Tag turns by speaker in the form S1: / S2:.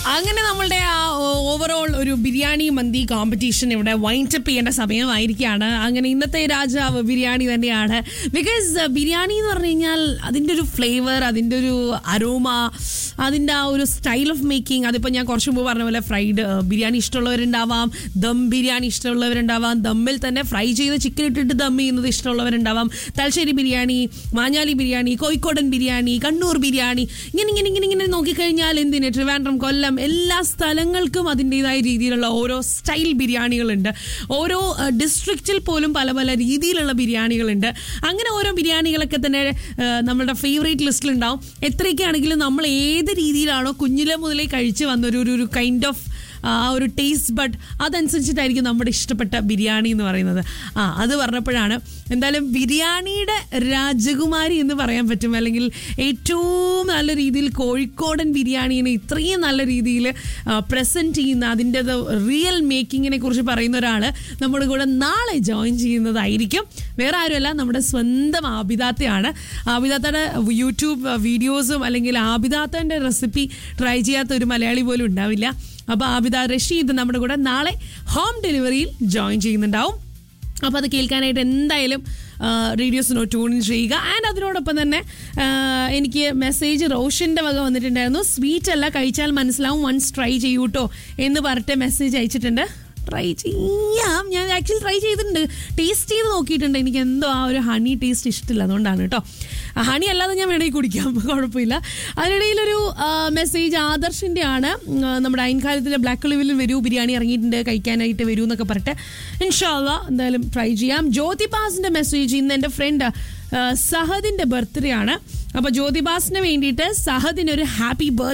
S1: അങ്ങനെ നമ്മളുടെ ആ ഓവറോൾ ഒരു ബിരിയാണി മന്തി കോമ്പറ്റീഷൻ ഇവിടെ വൈൻഡ് അപ്പ് ചെയ്യേണ്ട സമയമായിരിക്കുകയാണ് അങ്ങനെ ഇന്നത്തെ രാജാവ് ബിരിയാണി തന്നെയാണ് ബിക്കോസ് ബിരിയാണി എന്ന് പറഞ്ഞു കഴിഞ്ഞാൽ അതിൻ്റെ ഒരു ഫ്ലേവർ അതിൻ്റെ ഒരു അരോമ അതിൻ്റെ ആ ഒരു സ്റ്റൈൽ ഓഫ് മേക്കിംഗ് അതിപ്പോൾ ഞാൻ കുറച്ച് മുമ്പ് പറഞ്ഞ പോലെ ഫ്രൈഡ് ബിരിയാണി ഇഷ്ടമുള്ളവരുണ്ടാവാം ദം ബിരിയാണി ഇഷ്ടമുള്ളവരുണ്ടാവാം ദമ്മിൽ തന്നെ ഫ്രൈ ചെയ്ത ചിക്കൻ ഇട്ടിട്ട് ദം ചെയ്യുന്നത് ഇഷ്ടമുള്ളവരുണ്ടാവാം തലശ്ശേരി ബിരിയാണി മാഞ്ഞാലി ബിരിയാണി കോഴിക്കോടൻ ബിരിയാണി കണ്ണൂർ ബിരിയാണി ഇങ്ങനെ ഇങ്ങനെ ഇങ്ങനെ ഇങ്ങനെ നോക്കിക്കഴിഞ്ഞാൽ എന്തിന് ട്രിവാൻഡ്രം കൊല്ലം എല്ലാ സ്ഥലങ്ങൾക്കും അതിൻ്റെതായ രീതിയിലുള്ള ഓരോ സ്റ്റൈൽ ബിരിയാണികളുണ്ട് ഓരോ ഡിസ്ട്രിക്റ്റിൽ പോലും പല പല രീതിയിലുള്ള ബിരിയാണികളുണ്ട് അങ്ങനെ ഓരോ ബിരിയാണികളൊക്കെ തന്നെ ആ, നമ്മുടെ ഫേവറേറ്റ് ലിസ്റ്റിലുണ്ടാവും എത്രയൊക്കെ ആണെങ്കിലും നമ്മൾ ഏത് രീതിയിലാണോ കുഞ്ഞിലെ മുതലേ കഴിച്ച് വന്ന ഒരു ഒരു കൈൻഡ് ഓഫ് ആ ഒരു ടേസ്റ്റ് ബട്ട് അതനുസരിച്ചിട്ടായിരിക്കും നമ്മുടെ ഇഷ്ടപ്പെട്ട ബിരിയാണി എന്ന് പറയുന്നത് ആ അത് പറഞ്ഞപ്പോഴാണ് എന്തായാലും ബിരിയാണിയുടെ രാജകുമാരി എന്ന് പറയാൻ പറ്റും അല്ലെങ്കിൽ ഏറ്റവും നല്ല രീതിയിൽ കോഴിക്കോടൻ ബിരിയാണീനെ ഇത്രയും നല്ല രീതിയിൽ പ്രസൻറ്റ് ചെയ്യുന്ന അതിൻ്റെ റിയൽ മേക്കിങ്ങിനെ കുറിച്ച് പറയുന്ന ഒരാൾ നമ്മുടെ കൂടെ നാളെ ജോയിൻ ചെയ്യുന്നതായിരിക്കും വേറെ ആരുമല്ല നമ്മുടെ സ്വന്തം ആബിദാത്തയാണ് ആബിദാത്തയുടെ യൂട്യൂബ് വീഡിയോസും അല്ലെങ്കിൽ ആബിദാത്തൻ്റെ റെസിപ്പി ട്രൈ ചെയ്യാത്ത ഒരു മലയാളി പോലും ഉണ്ടാവില്ല അപ്പോൾ ആബിദ റഷീദ് നമ്മുടെ കൂടെ നാളെ ഹോം ഡെലിവറിയിൽ ജോയിൻ ചെയ്യുന്നുണ്ടാവും അപ്പോൾ അത് കേൾക്കാനായിട്ട് എന്തായാലും റേഡിയോസിനോ ട്യൂൺ ചെയ്യുക ആൻഡ് അതിനോടൊപ്പം തന്നെ ആ, എനിക്ക് മെസ്സേജ് റോഷൻ്റെ വക വന്നിട്ടുണ്ടായിരുന്നു സ്വീറ്റ് അല്ല കഴിച്ചാൽ മനസ്സിലാവും വൺസ് ട്രൈ ചെയ്യൂട്ടോ എന്ന് പറഞ്ഞിട്ട് മെസ്സേജ് അയച്ചിട്ടുണ്ട് ട്രൈ ചെയ്യാം ഞാൻ ആക്ച്വലി ട്രൈ ചെയ്തിട്ടുണ്ട് ടേസ്റ്റ് ചെയ്ത് നോക്കിയിട്ടുണ്ട് എനിക്ക് എന്തോ ആ ഒരു ഹണി ടേസ്റ്റ് ഇഷ്ടമില്ല അതുകൊണ്ടാണ് കേട്ടോ ഹണി അല്ലാതെ ഞാൻ വേണമെങ്കിൽ കുടിക്കാം കുഴപ്പമില്ല അതിനിടയിലൊരു മെസ്സേജ് ആദർശിൻ്റെ ആണ് ഉം, ആ, നമ്മുടെ അയൻകാലത്തിലെ ബ്ലാക്ക് ഒളിവിൽ വരൂ ബിരിയാണി ഇറങ്ങിയിട്ടുണ്ട് കഴിക്കാനായിട്ട് വരൂ എന്നൊക്കെ പറഞ്ഞിട്ട് ഇൻഷാല്ല എന്തായാലും ട്രൈ ചെയ്യാം ജ്യോതിപാസിൻ്റെ മെസ്സേജ് ഇന്ന് എൻ്റെ ഫ്രണ്ട് സഹദിൻ്റെ ബർത്ത്ഡേ ആണ് അപ്പോൾ ജ്യോതിബാസിന് വേണ്ടിയിട്ട് സഹദിന് ഒരു ഹാപ്പി ബർത്ത്ഡേ